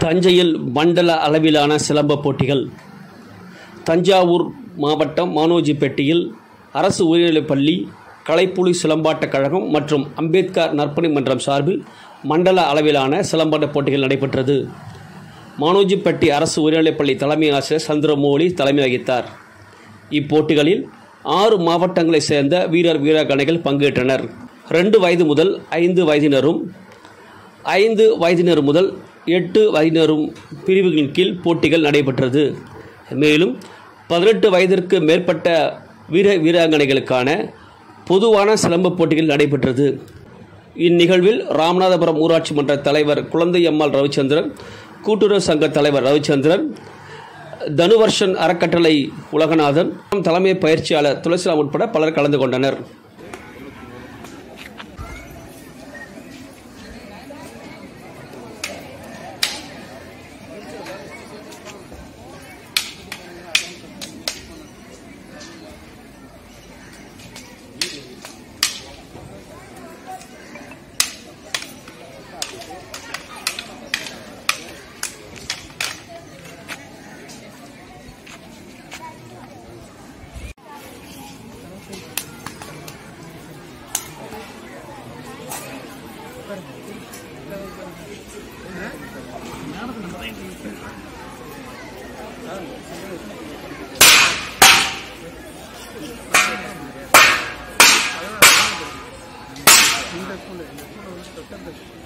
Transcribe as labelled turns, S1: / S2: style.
S1: தஞ்சையில் மண்டல அளவிலான சிலம்ப போட்டிகள் தஞ்சாவூர் மாவட்டம் மானோஜிப்பேட்டையில் அரசு உயர்நிலைப் பள்ளி கலைப்புலி சிலம்பாட்டக் கழகம் மற்றும் அம்பேத்கர் நற்பணி மன்றம் சார்பில் மண்டல அளவிலான சிலம்பாட்ட போட்டிகள் நடைபெற்றது மானோஜிப்பட்டி அரசு உயர்நிலைப் பள்ளி தலைமை ஆசிரியர் சந்திரமௌலி தலைமை வகித்தார் இப்போட்டிகளில் ஆறு மாவட்டங்களைச் சேர்ந்த வீரர் வீராங்கனைகள் பங்கேற்றனர் ரெண்டு வயது முதல் ஐந்து வயதினரும் ஐந்து வயதினர் முதல் எட்டு வயதினரும் பிரிவுகளின் கீழ் போட்டிகள் நடைபெற்றது மேலும் பதினெட்டு வயதிற்கு மேற்பட்ட வீர வீராங்கனைகளுக்கான பொதுவான சிலம்ப போட்டிகள் நடைபெற்றது இந்நிகழ்வில் ராமநாதபுரம் ஊராட்சி மன்ற தலைவர் குழந்தையம்மாள் ரவிச்சந்திரன் கூட்டுறவு சங்க தலைவர் ரவிச்சந்திரன் தனுவர்ஷன் அறக்கட்டளை உலகநாதன் தலைமை பயிற்சியாளர் துளசிராம் உட்பட பலர் கலந்து கொண்டனர்
S2: இந்த ஸ்கூலு இந்த ஸ்கூலில் வந்து தொட்டந்த